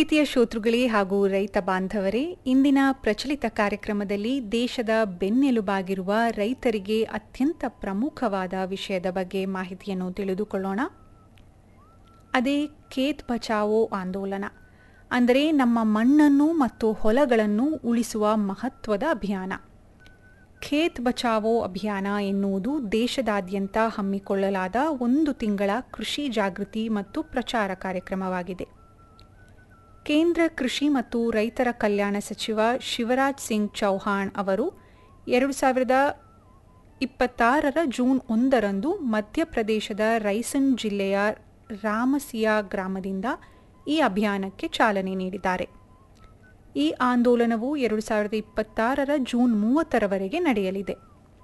ಪ್ರೀತಿಯ ಶ್ರೋತೃಗಳೇ ಹಾಗೂ ರೈತ ಬಾಂಧವರೇ ಇಂದಿನ ಪ್ರಚಲಿತ ಕಾರ್ಯಕ್ರಮದಲ್ಲಿ ದೇಶದ ಬೆನ್ನೆಲುಬಾಗಿರುವ ರೈತರಿಗೆ ಅತ್ಯಂತ ಪ್ರಮುಖವಾದ ವಿಷಯದ ಬಗ್ಗೆ ಮಾಹಿತಿಯನ್ನು ತಿಳಿದುಕೊಳ್ಳೋಣ ಅದೇ ಖೇತ್ ಬಚಾವೋ ಆಂದೋಲನ ಅಂದರೆ ನಮ್ಮ ಮಣ್ಣನ್ನು ಮತ್ತು ಹೊಲಗಳನ್ನು ಉಳಿಸುವ ಮಹತ್ವದ ಅಭಿಯಾನ ಖೇತ್ ಬಚಾವೋ ಅಭಿಯಾನ ಎನ್ನುವುದು ದೇಶದಾದ್ಯಂತ ಹಮ್ಮಿಕೊಳ್ಳಲಾದ ಒಂದು ತಿಂಗಳ ಕೃಷಿ ಜಾಗೃತಿ ಮತ್ತು ಪ್ರಚಾರ ಕಾರ್ಯಕ್ರಮವಾಗಿದೆ ಕೇಂದ್ರ ಕೃಷಿ ಮತ್ತು ರೈತರ ಕಲ್ಯಾಣ ಸಚಿವ ಶಿವರಾಜ್ ಸಿಂಗ್ ಚೌಹಾಣ್ ಅವರು ಎರಡು ಸಾವಿರದ ಇಪ್ಪತ್ತಾರರ ಜೂನ್ ಒಂದರಂದು ಮಧ್ಯಪ್ರದೇಶದ ರೈಸನ್ ಜಿಲ್ಲೆಯ ರಾಮಸಿಯಾ ಗ್ರಾಮದಿಂದ ಈ ಅಭಿಯಾನಕ್ಕೆ ಚಾಲನೆ ನೀಡಿದ್ದಾರೆ ಈ ಆಂದೋಲನವು ಎರಡು ಸಾವಿರದ ಇಪ್ಪತ್ತಾರರ ಜೂನ್ ಮೂವತ್ತರವರೆಗೆ ನಡೆಯಲಿದೆ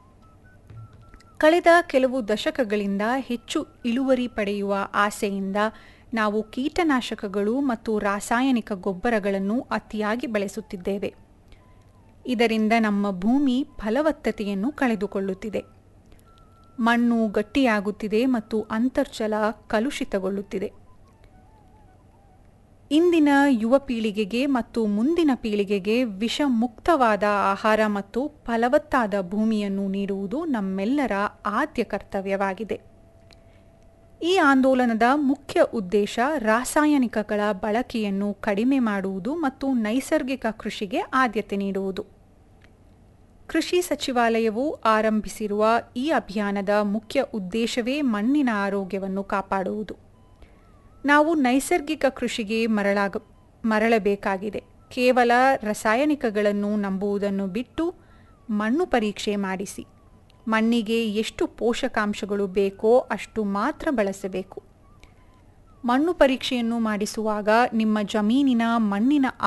ಕಳೆದ ಕೆಲವು ದಶಕಗಳಿಂದ ಹೆಚ್ಚು ಇಳುವರಿ ಪಡೆಯುವ ಆಸೆಯಿಂದ ನಾವು ಕೀಟನಾಶಕಗಳು ಮತ್ತು ರಾಸಾಯನಿಕ ಗೊಬ್ಬರಗಳನ್ನು ಅತಿಯಾಗಿ ಬಳಸುತ್ತಿದ್ದೇವೆ ಇದರಿಂದ ನಮ್ಮ ಭೂಮಿ ಫಲವತ್ತತೆಯನ್ನು ಕಳೆದುಕೊಳ್ಳುತ್ತಿದೆ ಮಣ್ಣು ಗಟ್ಟಿಯಾಗುತ್ತಿದೆ ಮತ್ತು ಅಂತರ್ಜಲ ಕಲುಷಿತಗೊಳ್ಳುತ್ತಿದೆ ಇಂದಿನ ಯುವ ಪೀಳಿಗೆಗೆ ಮತ್ತು ಮುಂದಿನ ಪೀಳಿಗೆಗೆ ವಿಷಮುಕ್ತವಾದ ಆಹಾರ ಮತ್ತು ಫಲವತ್ತಾದ ಭೂಮಿಯನ್ನು ನೀಡುವುದು ನಮ್ಮೆಲ್ಲರ ಆದ್ಯ ಕರ್ತವ್ಯವಾಗಿದೆ ಈ ಆಂದೋಲನದ ಮುಖ್ಯ ಉದ್ದೇಶ ರಾಸಾಯನಿಕಗಳ ಬಳಕೆಯನ್ನು ಕಡಿಮೆ ಮಾಡುವುದು ಮತ್ತು ನೈಸರ್ಗಿಕ ಕೃಷಿಗೆ ಆದ್ಯತೆ ನೀಡುವುದು ಕೃಷಿ ಸಚಿವಾಲಯವು ಆರಂಭಿಸಿರುವ ಈ ಅಭಿಯಾನದ ಮುಖ್ಯ ಉದ್ದೇಶವೇ ಮಣ್ಣಿನ ಆರೋಗ್ಯವನ್ನು ಕಾಪಾಡುವುದು ನಾವು ನೈಸರ್ಗಿಕ ಕೃಷಿಗೆ ಮರಳಾಗ ಮರಳಬೇಕಾಗಿದೆ ಕೇವಲ ರಾಸಾಯನಿಕಗಳನ್ನು ನಂಬುವುದನ್ನು ಬಿಟ್ಟು ಮಣ್ಣು ಪರೀಕ್ಷೆ ಮಾಡಿಸಿ ಮಣ್ಣಿಗೆ ಎಷ್ಟು ಪೋಷಕಾಂಶಗಳು ಬೇಕೋ ಅಷ್ಟು ಮಾತ್ರ ಬಳಸಬೇಕು ಮಣ್ಣು ಪರೀಕ್ಷೆಯನ್ನು ಮಾಡಿಸುವಾಗ ನಿಮ್ಮ ಜಮೀನಿನ ಮಣ್ಣಿನ